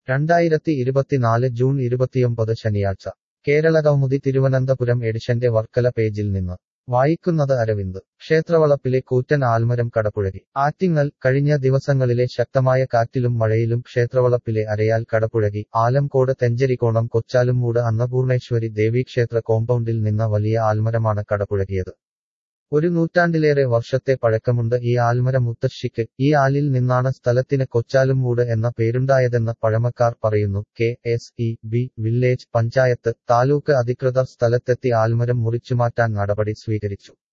രണ്ടായിരത്തി ഇരുപത്തിനാല് ജൂൺ ഇരുപത്തിയൊമ്പത് ശനിയാഴ്ച കേരളകൗമുദി തിരുവനന്തപുരം എഡിഷന്റെ വർക്കല പേജിൽ നിന്ന് വായിക്കുന്നത് അരവിന്ദ് ക്ഷേത്രവളപ്പിലെ കൂറ്റൻ ആൽമരം കടപുഴകി ആറ്റിങ്ങൽ കഴിഞ്ഞ ദിവസങ്ങളിലെ ശക്തമായ കാറ്റിലും മഴയിലും ക്ഷേത്രവളപ്പിലെ അരയാൽ കടപുഴകി ആലംകോട് തെഞ്ചരിക്കോണം കൊച്ചാലുംമൂട് അന്നപൂർണേശ്വരി ദേവീക്ഷേത്ര കോമ്പൗണ്ടിൽ നിന്ന വലിയ ആൽമരമാണ് കടപുഴകിയത് ഒരു നൂറ്റാണ്ടിലേറെ വർഷത്തെ പഴക്കമുണ്ട് ഈ ആൽമര മുത്തശ്ശിക്ക് ഈ ആലിൽ നിന്നാണ് സ്ഥലത്തിന് കൊച്ചാലുംമൂട് എന്ന പേരുണ്ടായതെന്ന് പഴമക്കാർ പറയുന്നു K S E B village panchayat taluk അധികൃതർ സ്ഥലത്തെത്തി ആൽമരം മുറിച്ചുമാറ്റാൻ നടപടി സ്വീകരിച്ചു